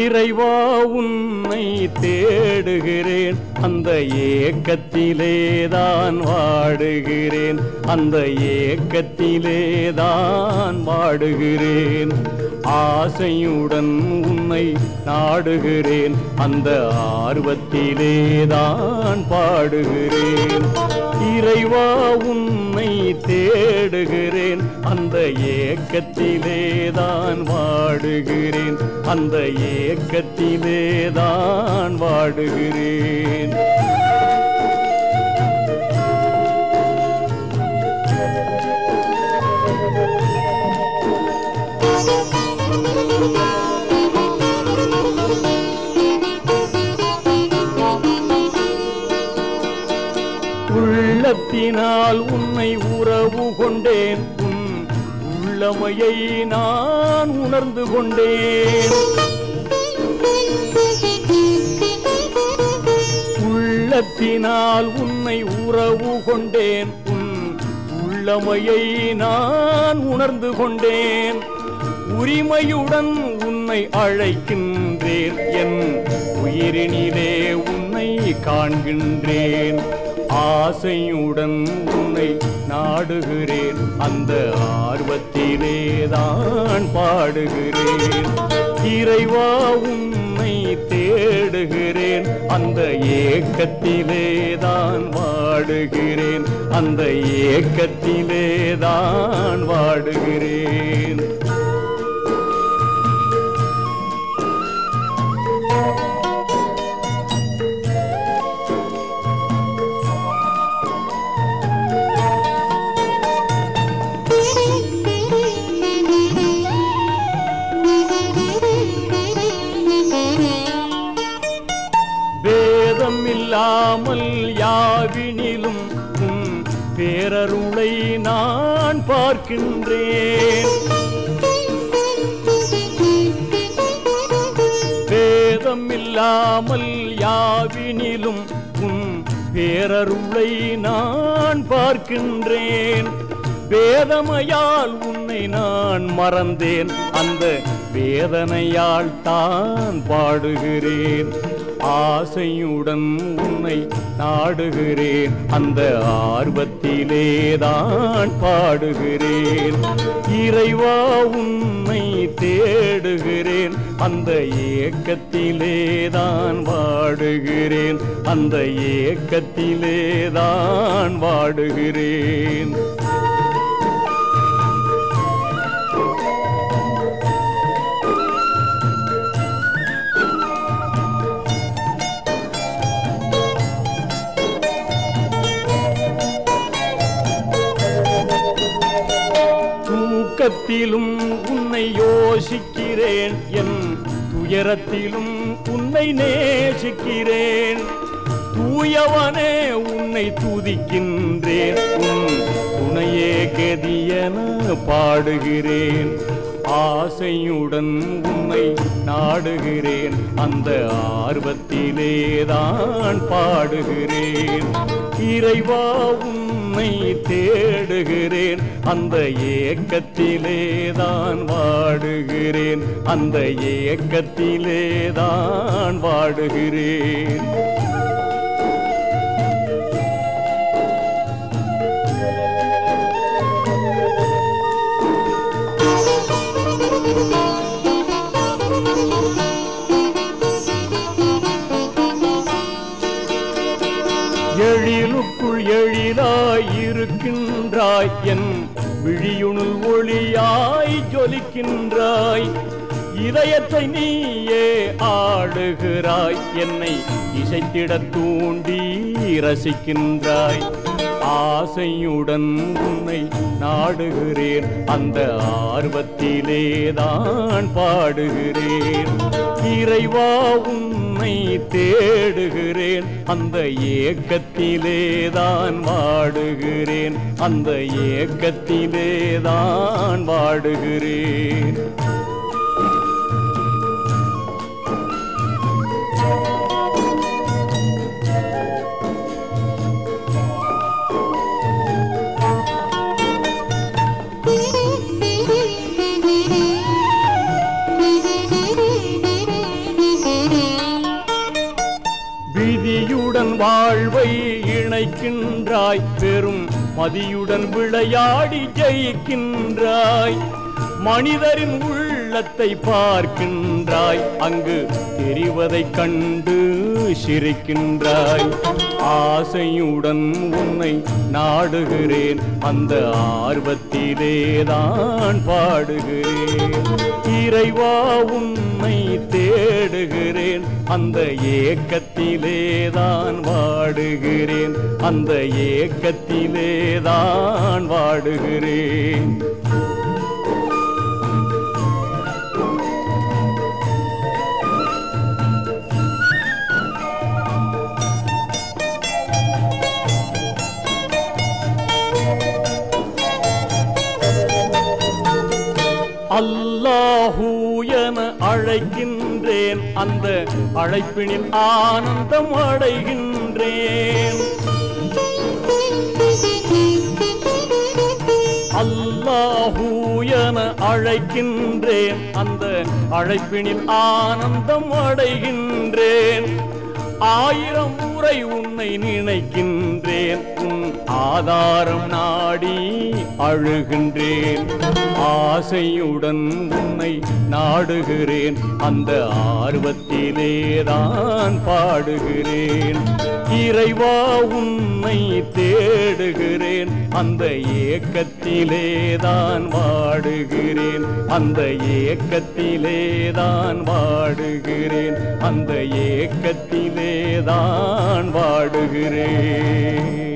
இறைவா உன்னை தேடுகிறேன் அந்த ஏக்கத்திலேதான் வாடுகிறேன் அந்த ஏக்கத்திலேதான் வாடுகிறேன் ஆசையுடன் உன்னை நாடுகிறேன் அந்த ஆர்வத்திலேதான் பாடுகிறேன் இறைவா உன்னை தேடுகிறேன் அந்த ஏக்கத்திலேதான் வாடுகிறேன் அந்த ஏக்கத்திலேதான் வாடுகிறேன் உள்ளத்தினால் உன்னை உறவு கொண்டேன் உன் உள்ளமையை நான் உணர்ந்து கொண்டேன் உள்ளத்தினால் உன்னை உறவு கொண்டேன் உன் உள்ளமையை நான் உணர்ந்து கொண்டேன் உரிமையுடன் உன்னை அழைக்கின்றேன் என் உயிரினிலே உன்னை காண்கின்றேன் ஆசையுடன் உன்னை நாடுகிறேன் அந்த ஆர்வத்திலே தான் பாடுகிறேன் இறைவா உன்னை தேடுகிறேன் அந்த ஏக்கத்திலே தான் வாடுகிறேன் அந்த ஏக்கத்திலே தான் வாடுகிறேன் வேதம் இல்லாமல் யாவினிலும் உன் பேரருளை நான் பார்க்கின்றேன் வேதம் இல்லாமல் யாவினிலும் உன் பேரருளை நான் பார்க்கின்றேன் வேதமையால் உன்னை நான் மறந்தேன் அந்த வேதனையால் தான் பாடுகிறேன் ஆசையுடன் உன்னை நாடுகிறேன் அந்த ஆர்வத்திலே தான் பாடுகிறேன் இறைவா உன்னை தேடுகிறேன் அந்த ஏக்கத்திலே தான் வாடுகிறேன் அந்த ஏக்கத்திலே தான் வாடுகிறேன் தூக்கத்திலும் உன்னை யோசிக்கிறேன் என் துயரத்திலும் உன்னை நேசிக்கிறேன் தூயவனே உன்னை துதிக்கின்றேன் உன் துணையே கதியென பாடுகிறேன் ஆசையுடன் உன்னை நாடுகிறேன் அந்த ஆர்வத்திலே தான் பாடுகிறேன் இறைவா உன்னை தேடுகிறேன் அந்த ஏக்கத்திலே தான் வாடுகிறேன் அந்த ஏக்கத்திலே தான் வாடுகிறேன் எழிலுக்குள் எழிலாய் இருக்கின்றாய் என் விழியுணுள் ஒளியாய் ஜொலிக்கின்றாய் இதயத்தை நீயே ஆடுகிறாய் என்னை இசைத்திடத் தூண்டி ரசிக்கின்றாய் ஆசையுடன் உன்னை நாடுகிறேன் அந்த ஆர்வத்திலே தான் பாடுகிறேன் இறைவா உன்னை தேடுகிறேன் அந்த ஏக்கத்திலே தான் வாடுகிறேன் அந்த ஏக்கத்திலே தான் வாடுகிறேன் நிற்கின்றாய் பெரும் மதியுடன் விளையாடி ஜெயிக்கின்றாய் மனிதரின் உள்ளத்தை பார்க்கின்றாய் அங்கு தெரிவதைக் கண்டு சிரிக்கின்றாய் ஆசையுடன் உன்னை நாடுகிறேன் அந்த ஆர்வத்திலேதான் பாடுகிறேன் இறைவா உன்னை தேடுகிறேன் அந்த ஏக்கத்திலேதான் வாடுகிறேன் அந்த ஏக்கத்திலேதான் வாடுகிறேன் அல்லாஹூ என அழைக்கின்றேன் அந்த அழைப்பினில் ஆனந்தம் அடைகின்றேன் அல்லாஹூ என அழைக்கின்றேன் அந்த அழைப்பினில் ஆனந்தம் அடைகின்றேன் ஆயிரம் முறை உன்னை நினைக்கின்றேன் உன் ஆதாரம் நாடி அழுகின்றேன் ஆசையுடன் உன்னை நாடுகிறேன் அந்த ஆர்வத்திலேதான் பாடுகிறேன் இறைவா உன்னை தேடுகிறேன் அந்த ஏக்கத்திலேதான் வாடுகிறேன் அந்த ஏக்கத்திலேதான் வாடுகிறேன் அந்த ஏக்கத்திலேதான் வாடுகிறேன்